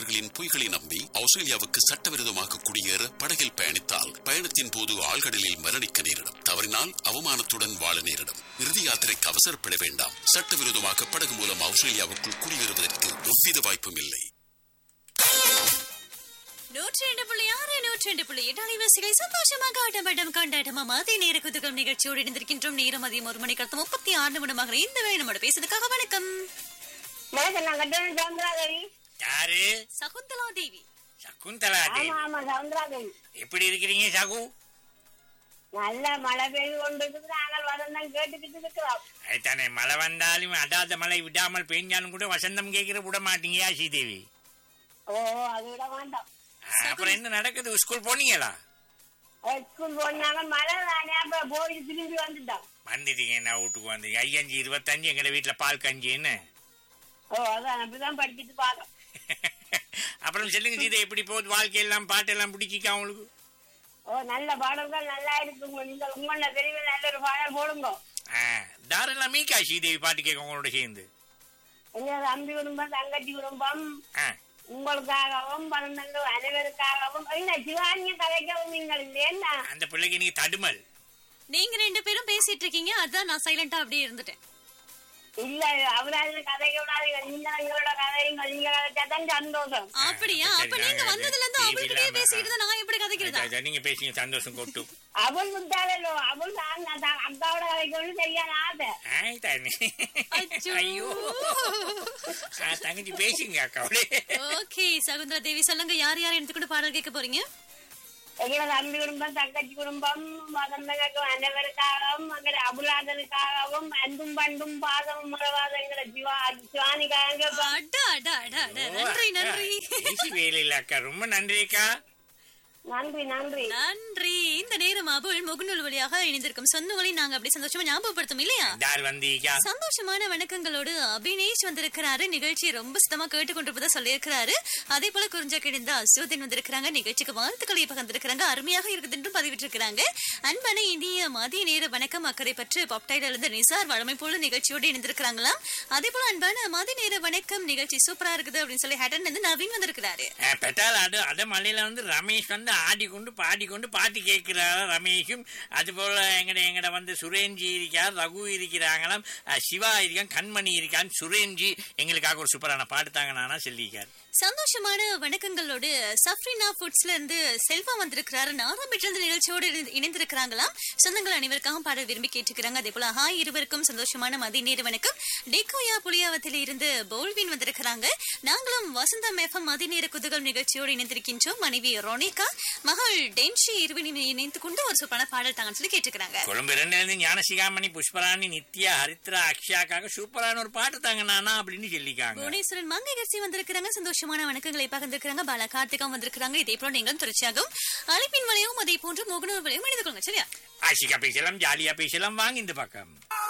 மற்றவர்களின் பொய்களை நம்பி ஆஸ்திரேலியாவுக்கு சட்டவிரோதமாக குடியேற படகில் பயணித்தால் பயணத்தின் போது ஆழ்கடலில் மரணிக்க நேரிடும் தவறினால் அவமானத்துடன் வாழ நேரிடும் இறுதி யாத்திரைக்கு அவசரப்பட வேண்டாம் சட்டவிரோதமாக படகு மூலம் ஆஸ்திரேலியாவுக்குள் குடியேறுவதற்கு எவ்வித வாய்ப்பும் இல்லை நூற்றி ரெண்டு புள்ளி ஆறு நூற்றி ரெண்டு புள்ளி எட்டு அலைவரிசைகள் சந்தோஷமாக ஆட்டமாட்டம் கொண்டாட்டமா மதிய நேர குதுகம் நிகழ்ச்சியோடு இணைந்திருக்கின்றோம் நேரம் மதியம் ஒரு மணிக்கு அடுத்த முப்பத்தி ஆறு நிமிடமாக இந்த வேலை நம்மளோட பேசுறதுக்காக வணக்கம் வணக்கம் நான் கட்டணம் சவுந்தராதேவி யாரு சகுந்தலா தேவி சகுந்தலா தேவி ஆமா ஆமா சவுந்தராதேவி எப்படி இருக்கிறீங்க சகு நல்ல மழை பெய்து கொண்டு இருக்குது நாங்கள் வசந்தம் கேட்டுக்கிட்டு இருக்கிறோம் அதுதானே மழை வந்தாலும் அடாத மழை விடாமல் பெய்ஞ்சாலும் கூட வசந்தம் கேட்கிற விட மாட்டீங்க ஸ்ரீதேவி ஓ அது விட மாட்டோம் ஆ, அப்புறம் என்ன நடக்குது ஸ்கூல் போனீங்களா அஹ் ஸ்கூல் போனாங்க மழை தானே அப்ப போய் திரும்பி வந்துட்டோம் வந்துட்டீங்க என்ன வீட்டுக்கு வந்தீங்க ஐயஞ்சு இருபத்தஞ்சு எங்கட வீட்டுல பால் கஞ்சி என்ன ஓ அதான் அப்படிதான் படிச்சுட்டு பார்த்தோம் அப்புறம் சொல்லுங்க சீதை எப்படி போகுது வாழ்க்கையெல்லாம் பாட்டெல்லாம் பிடிச்சிக்கா உங்களுக்கு ஓ நல்ல பாடல்கள் நல்லா இருக்குங்க நீங்கள் உங்களோட தெரிவு நல்ல ஒரு பாடல் போடுங்க ஆ, தாராளமா மீகா ஸ்ரீதேவி பாட்டு கேட்க உங்களோட சேர்ந்து எங்க தம்பி குடும்பம் தங்கச்சி குடும்பம் ஆ, உங்களுக்காகவும் பணங்கள் அனைவருக்காகவும் என்ன சிவானிய கதைக்கவும் நீங்கள் இல்லையா அந்த பிள்ளைக்கு நீங்க தடுமல் நீங்க ரெண்டு பேரும் பேசிட்டு இருக்கீங்க அதான் நான் சைலண்டா அப்படியே இருந்துட்டேன் இல்ல அவராது கதைக்க விடாதீங்க நீங்க எங்களோட கதையும் நீங்க கதைச்சாதான் சந்தோஷம் அப்படியா சரி, அப்ப நீங்க நாங்க வந்ததுல இருந்து TV அவங்ககிட்டயே இல்லாம, Ah. பேசிக்கிட்டு இருந்தா நான் எப்படி கதைக்கிறதா அதான், நீங்க பேசிங்க சந்தோஷம் கொட்டும் அவள் விட்டாலோ அவள் தான் தான் அக்காவோட கதைக்கணும் சரியான ஆசை ஆய் தானே அச்சோ. ஐயோ ஆ, தங்கச்சி பேசுங்க அக்காவோட ஓகே சகுந்தலா தேவி சொல்லுங்க யார் யார் எடுத்துக்கிட்டு பாடல் கேட்க போறீங்க எங்களோட தம்பி குடும்பம் தங்கச்சி குடும்பம் மதந்தகக்கும் அனைவருக்காகவும் எங்களை அபுலாதனுக்காகவும் அன்பும் பண்பும் பாதமும் மறவாத எங்களை சிவா சிவானிக்காக அட அட அட அட நன்றி நன்றி பேசி வேலையில் அக்கா ரொம்ப நன்றி அக்கா நன்றி நன்றி நன்றி இந்த நேரம் அபுல் முகநூல் வழியாக இணைந்திருக்கும் சொந்தங்களை நாங்க அப்படி சந்தோஷமா ஞாபகப்படுத்தும் இல்லையா தார் வந்தீக்கா சந்தோஷமான வணக்கங்களோடு அபினேஷ் வந்திருக்கிறாரு நிகழ்ச்சி ரொம்ப சுத்தமா கேட்டுக்கொண்டிருப்பதா சொல்லியிருக்கிறாரு அதே போல குறிஞ்சா கிடந்த அசோதன் வந்திருக்கிறாங்க நிகழ்ச்சிக்கு வாழ்த்துக்களை பகிர்ந்திருக்கிறாங்க அருமையாக இருக்குது என்றும் பதிவிட்டிருக்கிறாங்க அன்பான இந்திய மதிய நேர வணக்கம் அக்கறை பற்று பாப்டைல இருந்து நிசார் வழமை போல நிகழ்ச்சியோடு இணைந்திருக்கிறாங்களாம் அதே போல அன்பான மதிய நேர வணக்கம் நிகழ்ச்சி சூப்பரா இருக்குது அப்படின்னு சொல்லி ஹேட்டன் இருந்து நவீன் வந்திருக்கிறாரு அஹ், பெட்டால் அது அத மலையில வந்து ரமேஷ் வந்து ஆடிக்கொண்டு பாடிக்கொண்டு பாட்டு கேட்கிறாரு ரமேஷும் அது போல எங்கட எங்கட வந்து சுரேஞ்சி இருக்கார் ரகு இருக்கிறாங்களாம் அஹ், சிவா இருக்கான் கண்மணி இருக்கான் சுரேஞ்சி எங்களுக்காக ஒரு சூப்பரான பாட்டு தாங்க நானா சொல்லியிருக்காரு சந்தோஷமான வணக்கங்களோடு சஃப்ரினா ஃபுட்ஸ்ல இருந்து செல்வா வந்திருக்கிறாரு நாலாம் பெற்றது நிகழ்ச்சியோடு இணைந்து- இணைந்திருக்கிறாங்களாம் சொந்தங்கள் அனைவருக்காகவும் பாட விரும்பி கேட்டுக்கிறாங்க அதே போல ஹாய் இருவருக்கும் சந்தோஷமான மதிய நேர வணக்கம் டேகோயா புளியாவத்தில் இருந்து போல்வின் வந்திருக்கிறாங்க நாங்களும் வசந்தம் எஃப்எம் மதிய நேர குதுகல் நிகழ்ச்சியோடு இணைந்திருக்கின்றோம் மனைவி ரோனிகா மகள் டென்ஷி இருவரின் இணைந்து கொண்டு ஒரு சூப்பரான பாடல் தாங்கன்னு சொல்லி கேட்டுக்கிறாங்க கொழும்பு ரெண்டு ஞானசிகாமணி புஷ்பராணி நித்யா ஹரித்ரா அக்ஷயாக்காக சூப்பரான ஒரு பாட்டு தாங்க நானா அப்படின்னு சொல்லிக்காங்க புவனேஸ்வரன் மங்கைகர்சி வந்திருக்கிறாங்க சந்தோஷமான வணக்கங்களை பகிர்ந்திருக்கிறாங்க பாலா கார்த்திகா வந்திருக்கிறாங்க இதே போல நீங்களும் தொடர்ச்சியாகவும் அழைப்பின் வலையும் அதே போன்று முகநூல் வலையும் இணைந்து கொள்ளுங்க சரியா ஆஷிகா பேசலாம் ஜாலியா பேசலாம் வாங்க இந்த பக்கம்